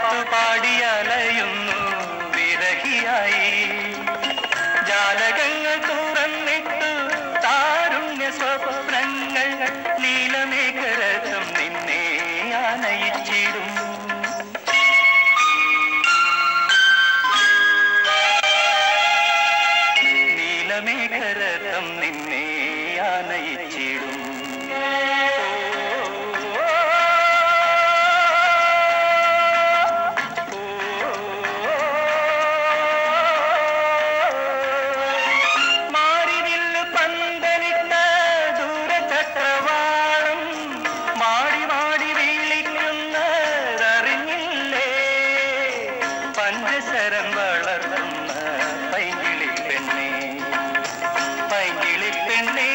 പാട്ടുപാടി അലയുന്നു വിരഹിയായി ജാലകങ്ങൾ തുറന്നിട്ടു താരുണ്യ സ്വപ്നങ്ങൾ നീലമേഘരഥം നിന്നെ ആനയിച്ചിടും നീലമേഘരഥം നിന്നെ ആനയിച്ചിടും മാറിവില്ല് പന്തലിട്ട ദൂരചക്രവാളം മാടി മാടി വീളിക്കുന്നതറിഞ്ഞില്ലേ പഞ്ചശരം വളർത്തുന്ന പൈങ്കിളി പെണ്ണേ പൈങ്കിളി പെണ്ണേ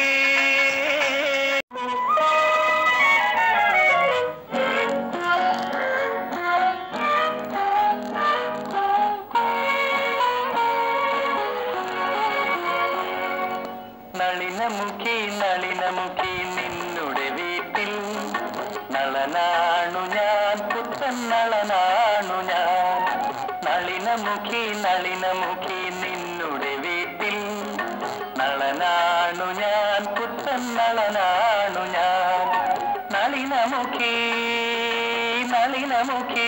നളിനമുഖി നളിനമുഖി നിന്നുടെ വീട്ടിൽ നളനാണു ഞാൻ പുത്തൻ നളനാണു ഞാൻ നളിനമുഖി നളിനമുഖി നിന്നുടെ വീട്ടിൽ നളനാണു ഞാൻ പുത്തൻ നളനാണു ഞാൻ നളിനമുഖി നളിനമുഖി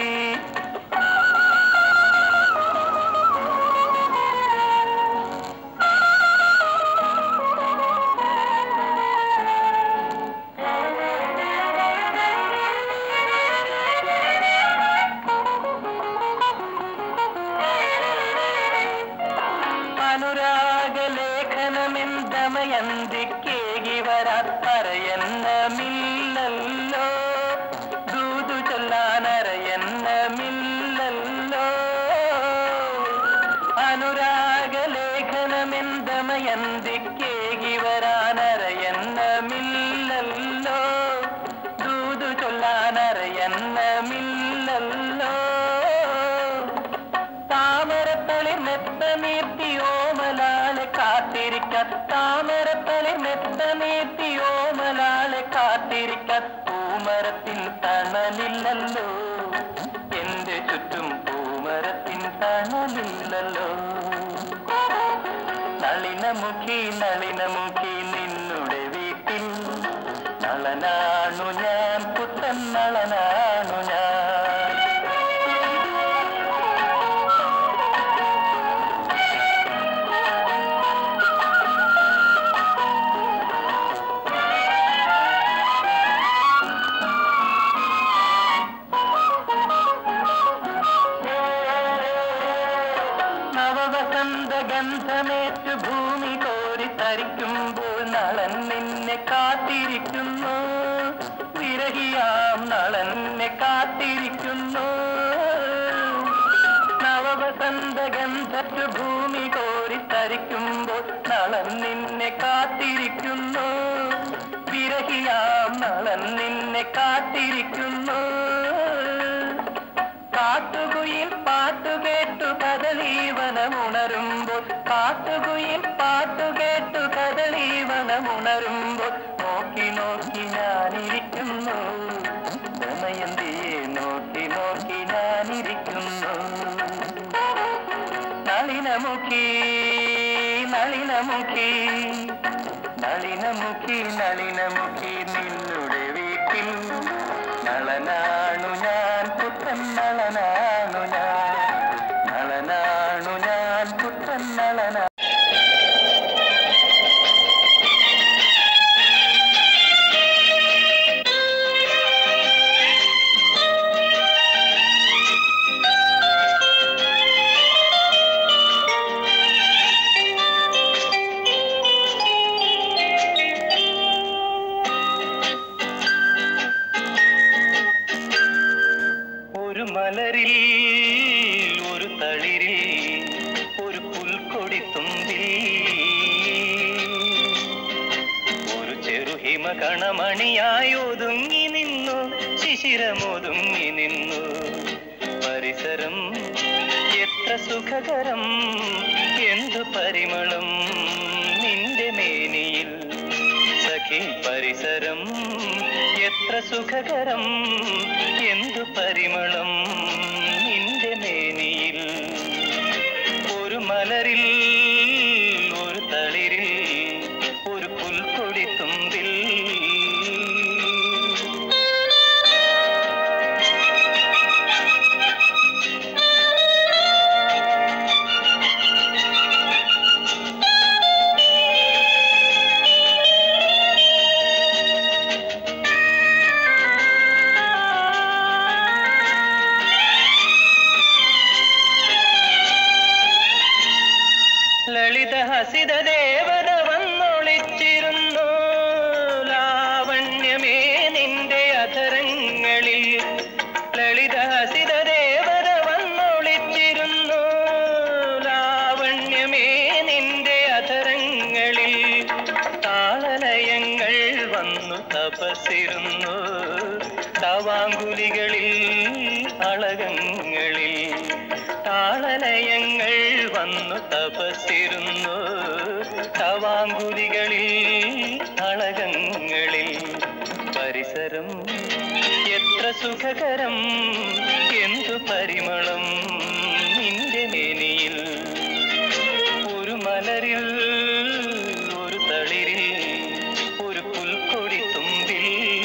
അനുരാഗലേഖനമെന്തമയന്തിക്കേകി വരാൻ പറയന്നമില്ലല്ലോ ദൂതു ചൊല്ലാനറിയന്നമില്ലല്ലോ അനുരാഗലേഖനമെന്തമയന്തിക്കേകി വരാനറിയന്നമില്ലല്ലോ ദൂതു ചൊല്ലാനറിയന്നമില്ലല്ലോ താമരത്തളി മെത്ത നീർത്തി ഓമലാളെ കാത്തിരിക്കാൻ താമരത്തളി മെത്ത നീർത്തി ഓമലാളെ കാത്തിരിക്കാൻ പൂമരത്തിൻ തണലില്ലല്ലോ എന്റെ ചുറ്റും പൂമരത്തിൻ തണലില്ലല്ലോ നളിനമുഖി നളിനമുഖി നിന്നുടെ വീട്ടിൽ നളനാണു ഞാൻ പുത്തൻ നളനാണു ഞാൻ നവവസന്ത ഗന്ധമേറ്റ് ഭൂമി കോരി തരിക്കുമ്പോൾ നളൻ നിന്നെ കാത്തിരിക്കുന്നു വിരഹിയാം നളൻ നിന്നെ കാത്തിരിക്കുന്നു നവവസന്ത ഗന്ധറ്റ് ഭൂമി കോരി തരിക്കുമ്പോൾ നളൻ നിന്നെ കാത്തിരിക്കുന്നു വിരഹിയാം നളൻ നിന്നെ കാത്തിരിക്കുന്നു കാട്ടുകുയിൽ പാട്ടുകേട്ടു കദളീവനമുണരുമ്പോൾ കാട്ടുകുയിൽ പാട്ടുകേട്ടു കദളീവനമുണരുമ്പോൾ നോക്കി നോക്കി ഞാനിരിക്കുന്നു ദമയന്തിയെ നോക്കി നോക്കി ഞാനിരിക്കുന്നു നളിനമുഖി നളിനമുഖി നളിനമുഖി നളിനമുഖി നിന്നുടെ വീട്ടിൽ നളനാണു ഞാൻ പുത്തൻ നളനാണു ഞാൻ നളനാണു ഞാൻ പുത്തൻ നളനാ ഒരു മലരിൽ ഒരു തളിരിൽ ഒരു പുൽക്കൊടി തുമ്പിൽ ഒരു ചെറുഹിമ കണമണിയായി ഒതുങ്ങി നിന്നു ശിശിരമൊതുങ്ങി നിന്നു പരിസരം എത്ര സുഖകരം എന്തു പരിമളം നിന്റെ മേനിയിൽ സഖി സഖി പരിസരം എത്ര സുഖകരം എന്തു പരിമളം നിന്റെ മേനിയിൽ ഒരു മലരിൽ ഒരു തളിരിൽ ഒരു പുൽക്കൊടി തുമ്പിൽ ലളിത ഹസിത ദേവത വന്നൊളിച്ചിരുന്നു ലാവണ്യമേ നിന്റെ അധരങ്ങളിൽ ലളിത ഹസിത ദേവത വന്നൊളിച്ചിരുന്നു ലാവണ്യമേ നിന്റെ അധരങ്ങളിൽ താളലയങ്ങൾ വന്നു തപസിരുന്നു തവാങ്കുലികളിൽ അളകങ്ങളിൽ താളലയങ്ങൾ വന്നു തപസിരുന്നു തവാങ്കുലികളിൽ അളകങ്ങളിൽ പരിസരം എത്ര സുഖകരം എന്തു പരിമളം നിന്റെ മേനിയിൽ ഒരു മലരിൽ ഒരു തളിരിൽ ഒരു പുൽക്കൊടി തുമ്പിൽ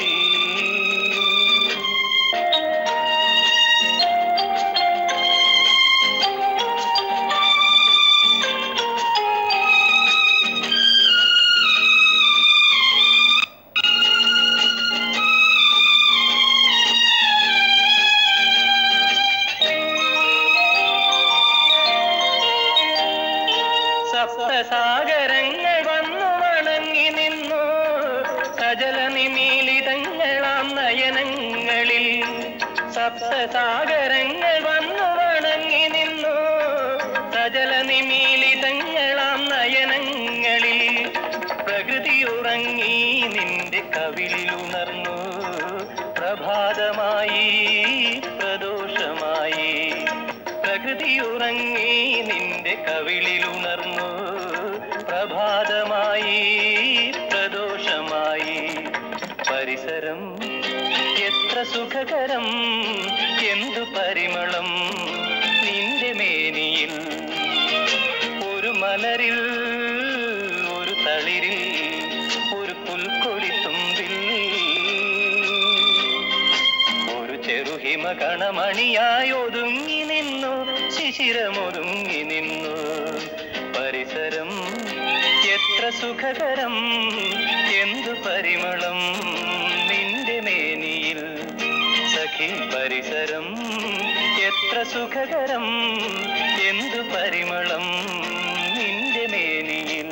സപ്തസാഗരങ്ങൾ വന്നു വണങ്ങി നിന്നു സജല നിമീലിതങ്ങളാം നയനങ്ങളിൽ സപ്തസാഗരങ്ങൾ വന്നു വണങ്ങി നിന്നു സജല നിമീലിതങ്ങളാം നയനങ്ങളിൽ പ്രകൃതി ഉറങ്ങി നിന്റെ കവിളിലുണർന്നു പ്രഭാതമായി പ്രദോഷമായി പ്രകൃതി ഉറങ്ങി നിന്റെ കവിളിലുണർന്നു പ്രഭാതമായി പ്രദോഷമായി പരിസരം എത്ര സുഖകരം എന്തു പരിമളം നിന്റെ മേനിയിൽ ഒരു മലരിൽ ഒരു തളിരിൽ ഒരു പുൽക്കൊടി തുമ്പിൽ ഒരു ചെറുഹിമ കണമണിയായി ഒതുങ്ങി നിന്നു ശിശിരമൊതുങ്ങി നിന്നു പരിസരം എത്ര സുഖകരം എന്തു പരിമളം നിന്റെ മേനിയിൽ സഖി പരിസരം എത്ര സുഖകരം എന്തു പരിമളം നിന്റെ മേനിയിൽ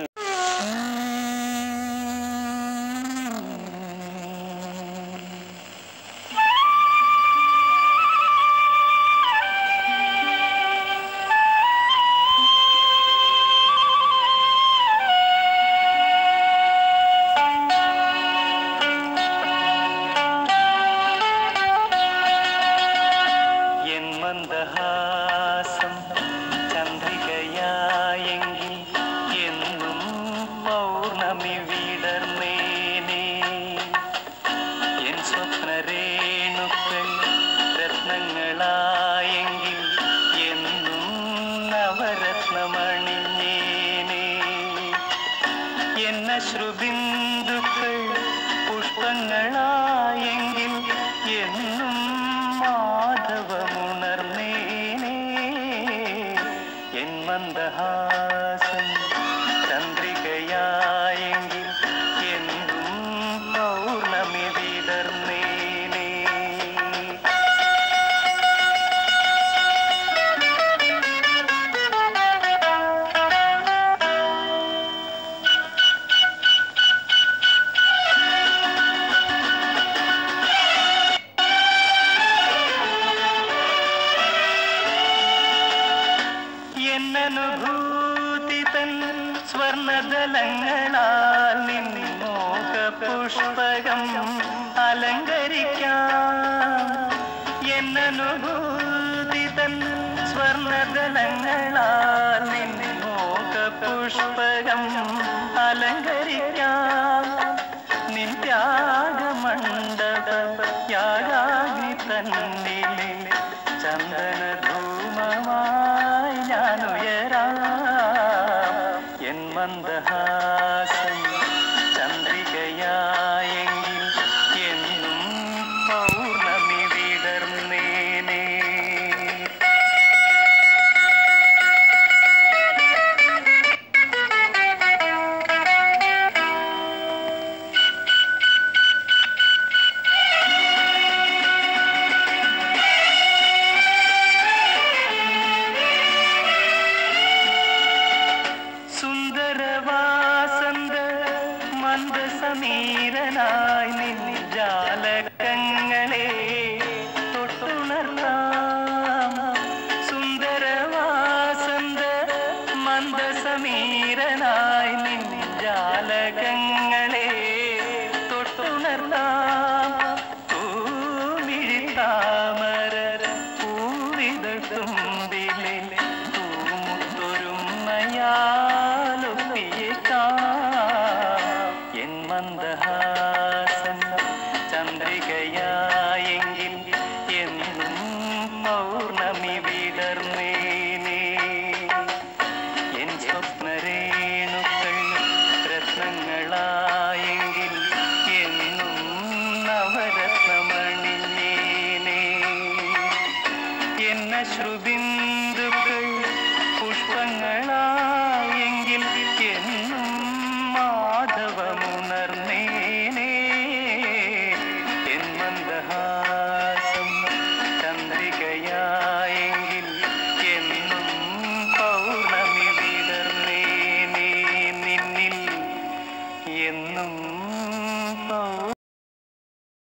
എൻ മന്ദഹാസം ചന്ദ്രികയായെങ്കിൽ എന്നും പൗർണമി വിടർന്നേനേ എൻ സ്വപ്നരേണുക്കൾ രത്നങ്ങളായെങ്കിൽ എന്നും നവരത്നമണിഞ്ഞേനേ എന്ന ശ്രുബിന്ദുക്കൾ പുഷ്പങ്ങളായെങ്കിൽ എന്നും മാധവമുണർന്നേനേ എൻ മന്ദഹാസം ചന്ദ്രികയായെങ്കിൽ എന്നും പൗർണമി വിടർന്നേനേ എന്നനുഭൂതി തൻ സ്വർണദലങ്ങളാൽ നിന്നോക പുഷ്പകം അലങ്കരിക്കാം എന്നനുഭൂതി തൻ സ്വർണദലങ്ങളാൽ നിന്നോക പുഷ്പകം അലങ്കരിക്കാം തന്നിലെ ചന്ദന ധൂമമായി ഞാൻ ഉയരാം എൻ മന്ദഹാസൻ ചന്ദ്രികയായെങ്കിൽ എന്നും പൗർണമി വിടർന്നേനേ സുന്ദരവാസന്ത മന്ദസമീരനായി നിൻ ജാലകങ്ങളെ തൊട്ടുണർത്താം സുന്ദരവാസന്ത മന്ദസമീരനായി നിൻ ജാലകങ്ങളെ തൊട്ടുണർത്താം പൂമിഴിത്താമര പൂവിതൾ തുമ്പിലെ തൂമുത്തൊരുമയാലൊപ്പിയേക്കാം എൻ മന്ദഹാസൻ ചന്ദ്രികയായെങ്കിൽ എന്നും പൗർണമി വിടർന്നേനേ എൻ സ്വപ്നരേണുക്കൾ രത്നങ്ങളായെങ്കിൽ എന്നും നവരത്നമണിഞ്ഞേനേ എന്ന ശ്രുതി